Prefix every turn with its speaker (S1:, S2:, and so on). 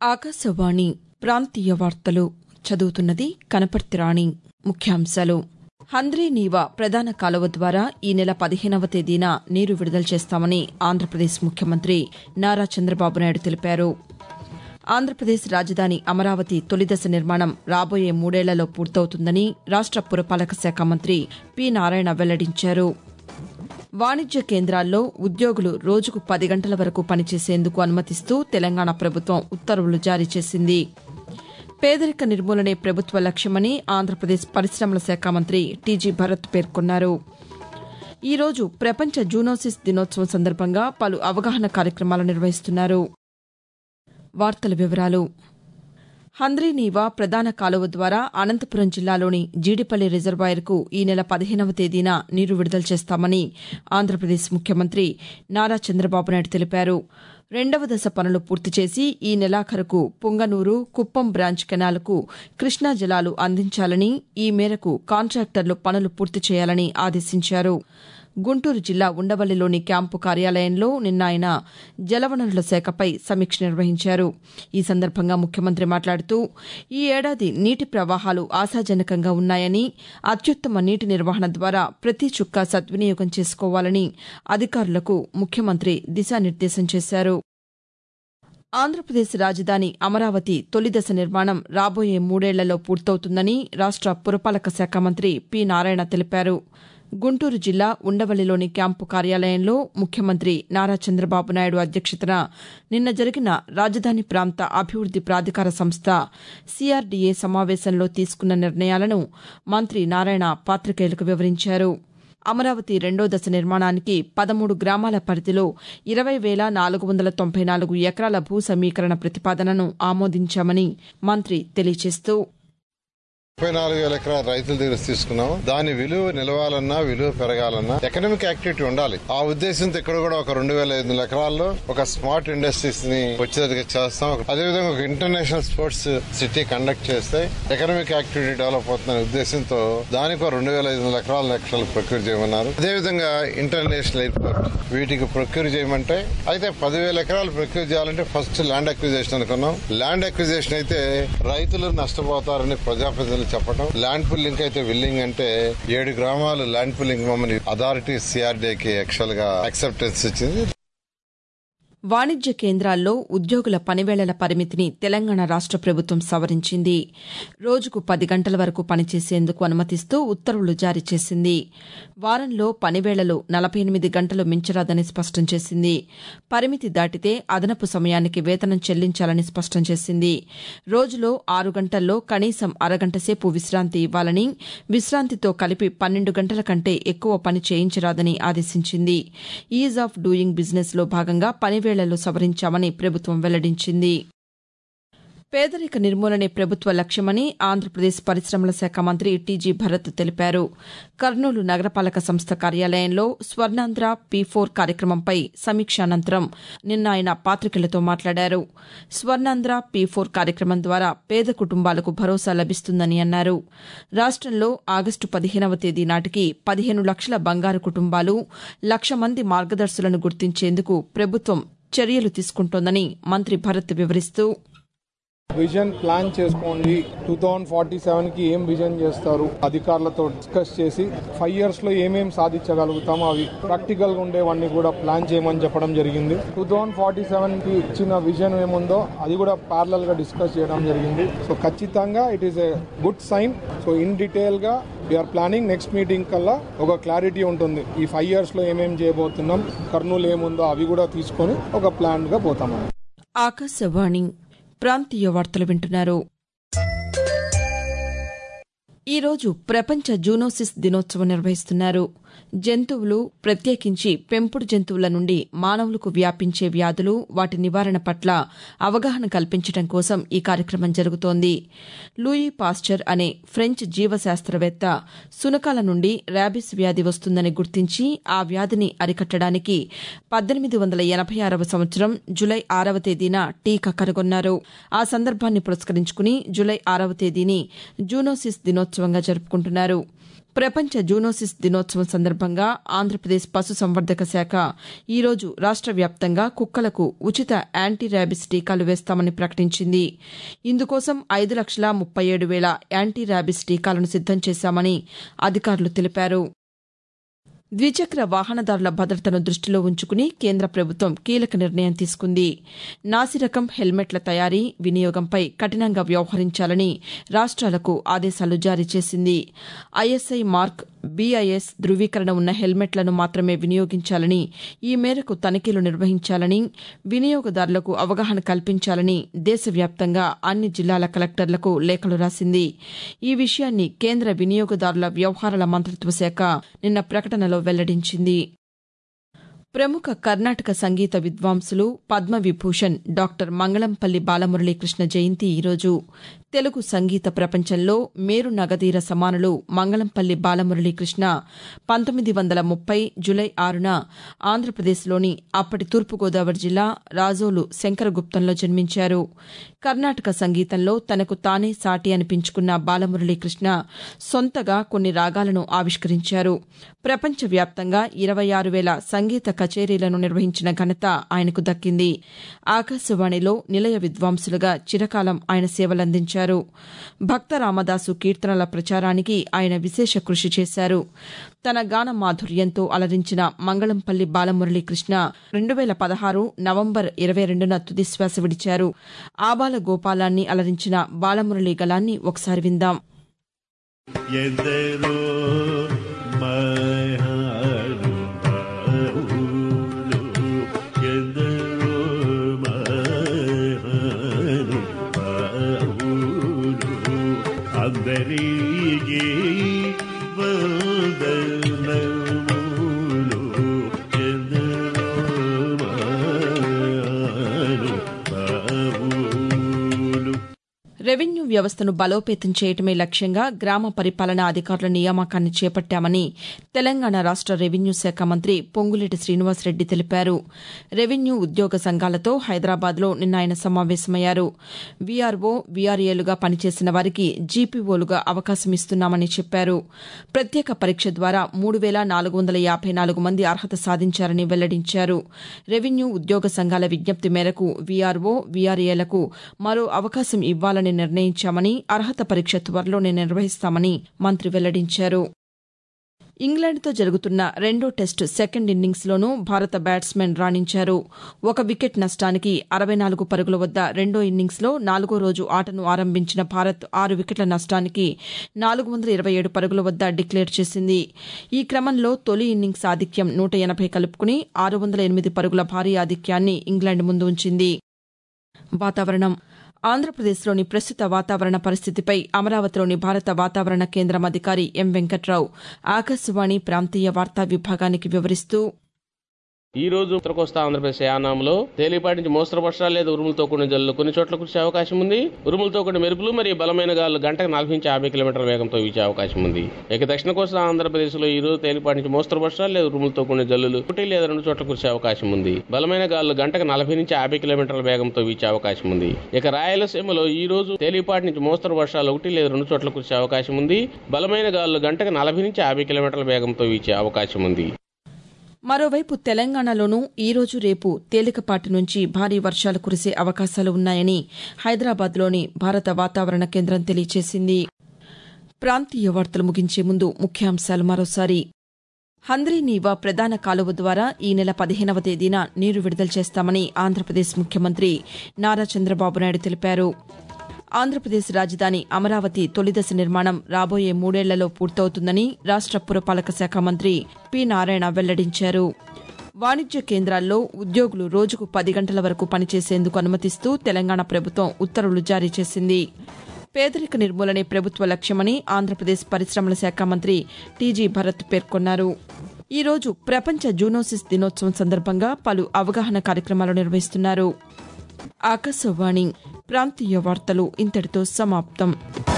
S1: ఆకాశవాణి ప్రాంతీయ వార్తలు చదువుతున్నది కనపర్తి రాణి ముఖ్యాంశాలు హంద్రీ నీవా ప్రధాన కాలువ ద్వారా ఈ నెల పదిహేనవ తేదీన నీరు విడుదల చేస్తామని ఆంధ్రప్రదేశ్ ముఖ్యమంత్రి నారా చంద్రబాబు నాయుడు తెలిపారు ఆంధ్రప్రదేశ్ రాజధాని అమరావతి తొలిదశ నిర్మాణం రాబోయే మూడేళ్లలో పూర్తవుతుందని రాష్ట పురపాలక శాఖ మంత్రి పి నారాయణ వెల్లడించారు వాణిజ్య కేంద్రాల్లో ఉద్యోగులు రోజుకు పది గంటల వరకు పనిచేసేందుకు అనుమతిస్తూ తెలంగాణ ప్రభుత్వం ఉత్తర్వులు జారీ చేసింది పేదరిక నిర్మూలనే ప్రభుత్వ లక్ష్యమని ఆంధ్రప్రదేశ్ పరిశ్రమల శాఖ మంత్రి టీజీ భరత్ పేర్కొన్నారు ఈ రోజు ప్రపంచ జూనోసిస్ దినోత్సవం సందర్భంగా పలు అవగాహన కార్యక్రమాలు నిర్వహిస్తున్నారు వార్తల వివరాలు హంద్రీనీవా ప్రధాన కాలువ ద్వారా అనంతపురం జిల్లాలోని జీడిపల్లి రిజర్వాయర్కు ఈ నెల పదిహేనవ తేదీన నీరు విడుదల చేస్తామని ఆంధ్రప్రదేశ్ ముఖ్యమంత్రి నారా చంద్రబాబు నాయుడు తెలిపారు రెండవ దశ పనులు పూర్తి చేసి ఈ నెలాఖరుకు పుంగనూరు కుప్పం బ్రాంచ్ కెనాల్కు కృష్ణా జలాలు అందించాలని ఈ మేరకు కాంట్రాక్టర్లు పనులు పూర్తి చేయాలని ఆదేశించారు గుంటూరు జిల్లా ఉండవల్లిలోని క్యాంపు కార్యాలయంలో నిన్న ఆయన జలవనరుల శాఖపై సమీక్ష నిర్వహించారు ఈ సందర్భంగా ముఖ్యమంత్రి మాట్లాడుతూ ఈ ఏడాది నీటి ప్రవాహాలు ఆశాజనకంగా ఉన్నాయని అత్యుత్తమ నీటి నిర్వహణ ద్వారా ప్రతి చుక్క సద్వినియోగం చేసుకోవాలని అధికారులకు ముఖ్యమంత్రి దిశానిర్దేశం చేశారు ఆంధ్రప్రదేశ్ రాజధాని అమరావతి తొలిదశ నిర్మాణం రాబోయే మూడేళ్లలో పూర్తవుతుందని రాష్ట పురపాలక శాఖ మంత్రి పి నారాయణ తెలిపారు గుంటూరు జిల్లా ఉండవల్లిలోని క్యాంపు కార్యాలయంలో ముఖ్యమంత్రి నారా చంద్రబాబు నాయుడు అధ్యక్షతన నిన్న జరిగిన రాజధాని ప్రాంత అభివృద్ది ప్రాధికార సంస్థ సిఆర్డీఏ సమావేశంలో తీసుకున్న నిర్ణయాలను మంత్రి నారాయణ పాతికేయులకు వివరించారు అమరావతి రెండో దశ నిర్మాణానికి పదమూడు గ్రామాల పరిధిలో ఇరవై వేల నాలుగు వందల తొంభై నాలుగు ఎకరాల భూ సమీకరణ ప్రతిపాదనను ఆమోదించామని మంత్రి తెలియజేస్తూ
S2: ముప్పై నాలుగు వేల ఎకరాల రైతుల దగ్గర తీసుకున్నాం దాని విలువ నిలవాలన్నా విలువ పెరగాలన్నా ఎకనామిక్ యాక్టివిటీ ఉండాలి ఆ ఉద్దేశంతో ఇక్కడ కూడా ఒక రెండు వేల ఐదు వందల ఎకరాల్లో ఒక స్మార్ట్ ఇండస్ట్రీస్ ని వచ్చేదిగా చేస్తాం అదేవిధంగా ఒక ఇంటర్నేషనల్ స్పోర్ట్స్ సిటీ కండక్ట్ చేస్తే ఎకనామిక్ యాక్టివిటీ డెవలప్ అవుతున్న ఉద్దేశంతో దానికి రెండు వేల ఐదు వందల ఎకరాల లక్షలు ప్రొక్యూర్ చేయమన్నారు అదేవిధంగా ఇంటర్నేషనల్ ఎయిర్పోర్ట్ వీటికి ప్రొక్యూర్ చేయమంటే అయితే పదివేల ఎకరాలు ప్రొక్యూర్ చేయాలంటే ఫస్ట్ ల్యాండ్ అక్విజిషన్ అనుకున్నాం ల్యాండ్ అక్విజిషన్ అయితే రైతులు నష్టపోతారని ప్రజాప్రతినిధులు చెప్పడం ల్యాండ్ పుల్లింగ్ అయితే విల్లింగ్ అంటే ఏడు గ్రామాలు ల్యాండ్ పుల్లింగ్ మమ్మల్ని అథారిటీ సిఆర్డీకి యాక్చువల్ గా అక్సెప్టెన్స్ ఇచ్చింది
S1: వాణిజ్య కేంద్రాల్లో ఉద్యోగుల పనివేళల పరిమితిని తెలంగాణ రాష్ట ప్రభుత్వం సవరించింది రోజుకు పది గంటల వరకు పనిచేసేందుకు అనుమతిస్తూ ఉత్తర్వులు జారీ చేసింది వారంలో పనివేళలు నలభై ఎనిమిది గంటలు మించరాదని స్పష్టం చేసింది పరిమితి దాటితే అదనపు సమయానికి వేతనం చెల్లించాలని స్పష్టం చేసింది రోజులో ఆరు గంటల్లో కనీసం అరగంట సేపు విశ్రాంతి ఇవ్వాలని విశ్రాంతితో కలిపి పన్నెండు గంటల కంటే ఎక్కువ పని చేయించరాదని ఆదేశించింది ఈజ్ ఆఫ్ డూయింగ్ బిజినెస్ లో భాగంగా పనివేళ వేళల్లో సవరించామని ప్రభుత్వం వెల్లడించింది పేదరిక నిర్మూలనే ప్రభుత్వ లక్ష్యమని ఆంధ్రప్రదేశ్ పరిశ్రమల శాఖ మంత్రి టీజీ భరత్ తెలిపారు కర్నూలు నగరపాలక సంస్థ కార్యాలయంలో స్వర్ణాంధ్ర పీ ఫోర్ కార్యక్రమంపై సమీక్ష అనంతరం నిన్న ఆయన పాతికేయులతో మాట్లాడారు స్వర్ణాంధ్ర పీ ఫోర్ కార్యక్రమం ద్వారా పేద కుటుంబాలకు భరోసా లభిస్తుందని అన్నారు రాష్టంలో ఆగస్టు పదిహేనవ తేదీ నాటికి పదిహేను లక్షల బంగారు కుటుంబాలు లక్ష మంది మార్గదర్శులను గుర్తించేందుకు ప్రభుత్వం చర్యలు తీసుకుంటోందని మంత్రి భరత్ వివరిస్తూ
S3: విజన్ ప్లాన్ చేసుకోండి టూ థౌజండ్ ఫార్టీ సెవెన్ కి ఏం విజన్ చేస్తారు అధికారులతో డిస్కస్ చేసి ఫైవ్ ఇయర్స్ లో ఏమేం సాధించగలుగుతామో అవి ప్రాక్టికల్ గా ఉండేవన్నీ కూడా ప్లాన్ చేయమని చెప్పడం జరిగింది టూ థౌజండ్ ఫార్టీ సెవెన్ కి ఇచ్చిన విజన్ ఏముందో అది కూడా ప్యారలల్ గా డిస్కస్ చేయడం జరిగింది సో ఖచ్చితంగా it is a good sign so in detail గా వీఆర్ ప్లానింగ్ నెక్స్ట్ మీటింగ్ కల్లా ఒక క్లారిటీ ఉంటుంది ఈ ఫైవ్ ఇయర్స్ లో ఏమేం చేయబోతున్నాం కర్నూలు ఏముందో అవి కూడా తీసుకొని ఒక ప్లాన్ గా పోతాం
S1: ఆకాశవాణి ప్రాంతీయ వార్తలు వింటున్నారు ఈరోజు ప్రపంచ జూనోసిస్ దినోత్సవం నిర్వహిస్తున్నారు జంతువులు ప్రత్యేకించి పెంపుడు జంతువుల నుండి మానవులకు వ్యాపించే వ్యాధులు వాటి నివారణ పట్ల అవగాహన కల్పించడం కోసం ఈ కార్యక్రమం జరుగుతోంది లూయి పాస్చర్ అనే ఫ్రెంచ్ జీవశాస్త్రవేత్త సునకాల నుండి ర్యాబిస్ వ్యాధి వస్తుందని గుర్తించి ఆ వ్యాధిని అరికట్టడానికి పద్దెనిమిది వందల ఎనభై ఆరవ సంవత్సరం జులై ఆరవ తేదీన టీకా కనుగొన్నారు ఆ సందర్భాన్ని పురస్కరించుకుని జులై ఆరవ తేదీని జూనోసిస్ దినోత్సవంగా జరుపుకుంటున్నారు ప్రపంచ జూనోసిస్ దినోత్సవం సందర్భంగా ఆంధ్రప్రదేశ్ పశుసంవర్ధక శాఖ ఈరోజు రాష్ట వ్యాప్తంగా కుక్కలకు ఉచిత యాంటీ ర్యాబిస్ టీకాలు వేస్తామని ప్రకటించింది ఇందుకోసం ఐదు లక్షల ముప్పై ఏడు వేల యాంటీ ర్యాబిస్ టీకాలను సిద్దం చేశామని అధికారులు తెలిపారు ద్విచక్ర వాహనదారుల భద్రతను దృష్టిలో ఉంచుకుని కేంద్ర ప్రభుత్వం కీలక నిర్ణయం తీసుకుంది నాసిరకం హెల్మెట్ల తయారీ వినియోగంపై కఠినంగా వ్యవహరించాలని రాష్ట్రాలకు ఆదేశాలు జారీ చేసింది ఐఎస్ఐ మార్క్ బీఐఎస్ ధృవీకరణ ఉన్న హెల్మెట్లను మాత్రమే వినియోగించాలని ఈ మేరకు తనిఖీలు నిర్వహించాలని వినియోగదారులకు అవగాహన కల్పించాలని దేశవ్యాప్తంగా అన్ని జిల్లాల కలెక్టర్లకు లేఖలు రాసింది ఈ విషయాన్ని కేంద్ర వినియోగదారుల వ్యవహారాల మంత్రిత్వ శాఖ నిన్న ప్రకటనలో వెల్లడించింది ప్రముఖ కర్ణాటక సంగీత విద్వాంసులు పద్మవిభూషణ్ డాక్టర్ మంగళంపల్లి బాలమురళీకృష్ణ జయంతి ఈరోజు తెలుగు సంగీత ప్రపంచంలో మేరు నగదీర సమానులు మంగళంపల్లి బాలమురళీకృష్ణ పంతొమ్మిది వందల ముప్పై జులై ఆరున ఆంధ్రప్రదేశ్లోని అప్పటి తూర్పుగోదావరి జిల్లా రాజోలు శంకరగుప్తంలో జన్మించారు కర్ణాటక సంగీతంలో తనకు తానే సాటి అనిపించుకున్న బాలమురళీకృష్ణ సొంతగా కొన్ని రాగాలను ఆవిష్కరించారు ప్రపంచవ్యాప్తంగా ఇరవై ఆరు వేల సంగీత కచేరీలను నిర్వహించిన ఘనత ఆయనకు దక్కింది ఆకాశవాణిలో నిలయ విద్వాంసులుగా చిరకాలం ఆయన సేవలందించారు భక్త రామదాసు కీర్తనల ప్రచారానికి ఆయన విశేష కృషి చేశారు తన గాన మాధుర్యంతో అలరించిన మంగళంపల్లి బాలమురళీకృష్ణ రెండు వేల పదహారు నవంబర్ ఇరవై రెండున తుదిశ్వాస విడిచారు ఆబాల గోపాలాన్ని అలరించిన బాలమురళీ గలాన్ని ఒకసారి విందాం
S4: ఎందరో మహానుభావులు ఎందరో మహానుభావులు అందరికీ వందనములు ఎందరో మహానుభావులు
S1: రెవెన్యూ వ్యవస్థను బలోపేతం చేయటమే లక్ష్యంగా గ్రామ పరిపాలనా అధికారుల నియామకాన్ని చేపట్టామని తెలంగాణ రాష్ట రెవెన్యూ శాఖ మంత్రి పొంగులేటి శ్రీనివాసరెడ్డి తెలిపారు రెవెన్యూ ఉద్యోగ సంఘాలతో హైదరాబాద్లో నిన్న ఆయన సమావేశమయ్యారు వీఆర్ఓ వీఆర్ఏలుగా పనిచేసిన వారికి జీపీఓలుగా అవకాశం ఇస్తున్నామని చెప్పారు ప్రత్యేక పరీక్ష ద్వారా మూడు వేల నాలుగు వందల యాభై నాలుగు మంది అర్హత సాధించారని వెల్లడించారు రెవెన్యూ ఉద్యోగ సంఘాల విజ్ఞప్తి మేరకు వీఆర్ఓ వీఆర్ఏలకు మరో అవకాశం ఇవ్వాలని నిర్ణయించామని అర్హత పరీక్ష త్వరలోనే నిర్వహిస్తామని మంత్రి వెల్లడించారు ఇంగ్లాండ్తో జరుగుతున్న రెండో టెస్టు సెకండ్ ఇన్నింగ్స్లోనూ భారత బ్యాట్స్మెన్ రాణించారు ఒక వికెట్ నష్టానికి అరవై నాలుగు పరుగుల వద్ద రెండో ఇన్నింగ్స్లో నాలుగో రోజు ఆటను ఆరంభించిన భారత్ ఆరు వికెట్ల నష్టానికి నాలుగు వందల ఇరవై ఏడు పరుగుల వద్ద డిక్లేర్ చేసింది ఈ క్రమంలో తొలి ఇన్నింగ్స్ ఆధిక్యం నూట ఎనభై కలుపుకుని ఆరు వందల ఎనిమిది పరుగుల భారీ ఆధిక్యాన్ని ఇంగ్లాండ్ ముందు ఉంచింది వాతావరణం ఆంధ్రప్రదేశ్లోని ప్రస్తుత వాతావరణ పరిస్థితిపై అమరావతిలోని భారత వాతావరణ కేంద్రం అధికారి ఎం వెంకట్రావు ఆకాశవాణి ప్రాంతీయ వార్తా విభాగానికి వివరిస్తూ
S5: ఈ రోజు ఉత్తర కోస్తా ఆంధ్రప్రదేశ్ యానాంలో తేలిపాటి నుంచి మోస్తరు వర్షాలు లేదా ఉరుములతో కూడిన జల్లులు కొన్ని చోట్ల కురిసే అవకాశం ఉంది ఉరుములతో కూడిన మెరుపులు మరియు బలమైన గాలు గంటకు నలభై నుంచి యాభై కిలోమీటర్ల వేగంతో వీచే అవకాశం ఉంది ఇక దక్షిణ కోస్తా ఆంధ్రప్రదేశ్ లో ఈ రోజు తేలిపాటి నుంచి మోస్తరు వర్షాలు లేదా ఉరుములతో కూడిన జల్లులు ఒకటి లేదా రెండు చోట్ల కురిసే అవకాశం ఉంది బలమైన గాలు గంటకు నలభై నుంచి యాభై కిలోమీటర్ల వేగంతో వీచే అవకాశం ఉంది ఇక రాయలసీమలో ఈ రోజు తేలిపాటి నుంచి మోస్తరు వర్షాలు ఒకటి లేదా రెండు చోట్ల కురిసే అవకాశం ఉంది బలమైన గాలు గంటకు నలభై నుంచి యాభై కిలోమీటర్ల వేగంతో వీచే అవకాశం ఉంది
S1: మరోవైపు తెలంగాణలోనూ ఈ రోజు రేపు తేలికపాటి నుంచి భారీ వర్షాలు కురిసే అవకాశాలు ఉన్నాయని హైదరాబాద్లోని భారత వాతావరణ కేంద్రం తెలియజేసింది ప్రాంతీయ వార్తలు ముగించే ముందు ముఖ్యాంశాలు మరోసారి హంద్రీనీవా ప్రధాన కాలువ ద్వారా ఈ నెల పదిహేనవ తేదీన నీరు విడుదల చేస్తామని ఆంధ్రప్రదేశ్ ముఖ్యమంత్రి నారా చంద్రబాబు నాయుడు తెలిపారు ఆంధ్రప్రదేశ్ రాజధాని అమరావతి తొలిదశ నిర్మాణం రాబోయే మూడేళ్లలో పూర్తవుతుందని రాష్ట పురపాలక శాఖ మంత్రి పి నారాయణ వెల్లడించారు వాణిజ్య కేంద్రాల్లో ఉద్యోగులు రోజుకు పది గంటల వరకు పనిచేసేందుకు అనుమతిస్తూ తెలంగాణ ప్రభుత్వం ఉత్తర్వులు జారీ చేసింది పేదరిక నిర్మూలనే ప్రభుత్వ లక్ష్యమని ఆంధ్రప్రదేశ్ పరిశ్రమల శాఖ మంత్రి టీజీ భరత్ పేర్కొన్నారు ఈ రోజు ప్రపంచ జూనోసిస్ దినోత్సవం సందర్భంగా పలు అవగాహన కార్యక్రమాలు నిర్వహిస్తున్నారు ఆకాశవాణి ప్రాంతీయ వార్తలు ఇంతటితో సమాప్తం